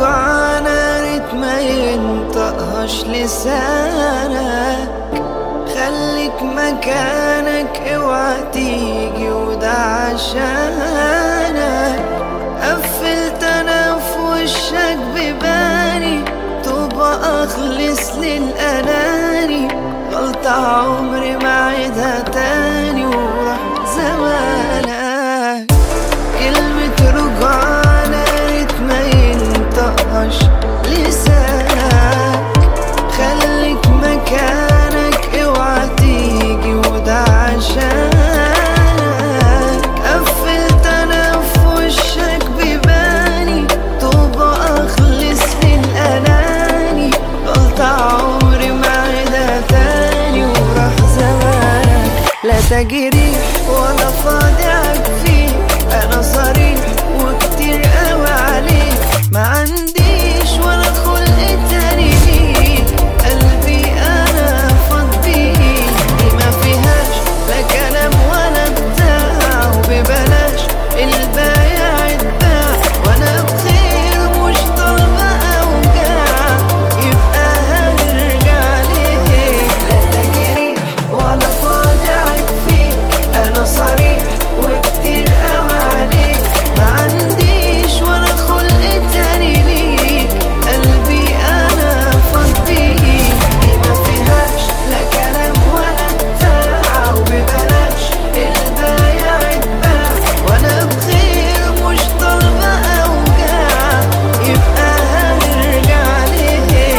رجعنا ريت ما ينطقهاش لسانك خليك مكانك اوعى تيجي وده عشانك قفلت انا في وشك بباني تبقى اخلص للاناني غلطة عمري ما عيدها تاني وراح زمانك كلمة رجعنا ريت ما ينطقش لسانك خليك مكانك اوعى تيجي وده عشانك قفلت انا في وشك بباني طوبى اخلص للاناني غلطة عمري ما عيدها تاني وراح زمانك لا تجريح ولا فاضعك فيه انا صريح وكتير قوي عليك ما عنديش ولا خلق تاني ليك قلبي انا فاض بيه دي ما فيهاش لا كلام ولا بتاع وببلاش البايع اتباع وانا بخير مش طالبه اوجاع يبقى هنرجع ليه لا تجريح ولا فاضعك فيك انا صريح وكتير قوي عليك ما عنديش ولا خلق تاني ليك قلبي انا فاض بيه دي ما فيهاش لا كلام ولا بتاع وببلاش البايع اتباع وانا بخير مش طالبه اوجاع يبقى هنرجع ليه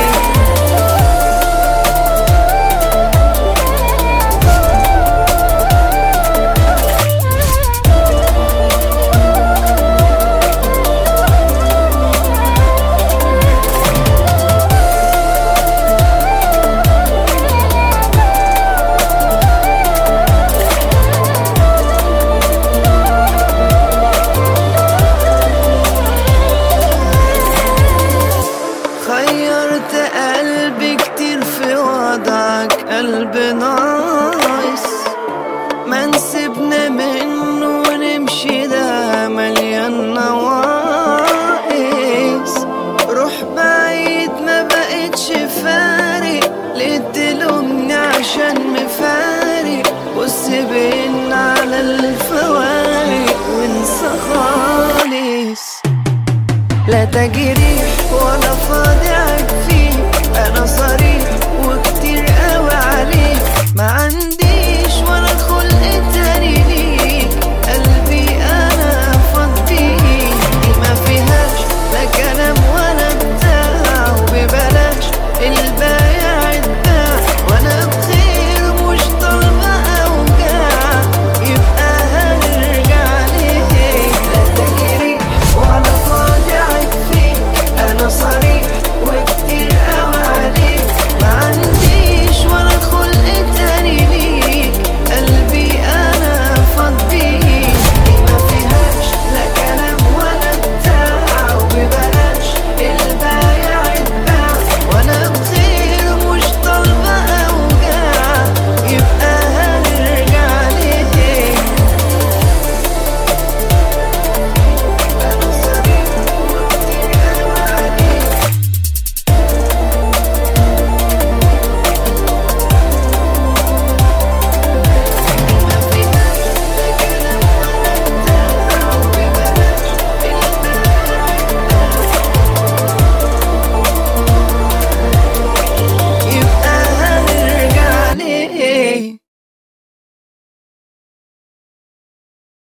خيرت قلبي كتير في وضعك قلب ناقص ما نسيبنا منه ونمشي ده مليان نواقص روح بعيد ما بقتش فارق ليه تلومني عشان مفارق بص بين على الفوارق وانسى خالص لا تجريح ولا فاضي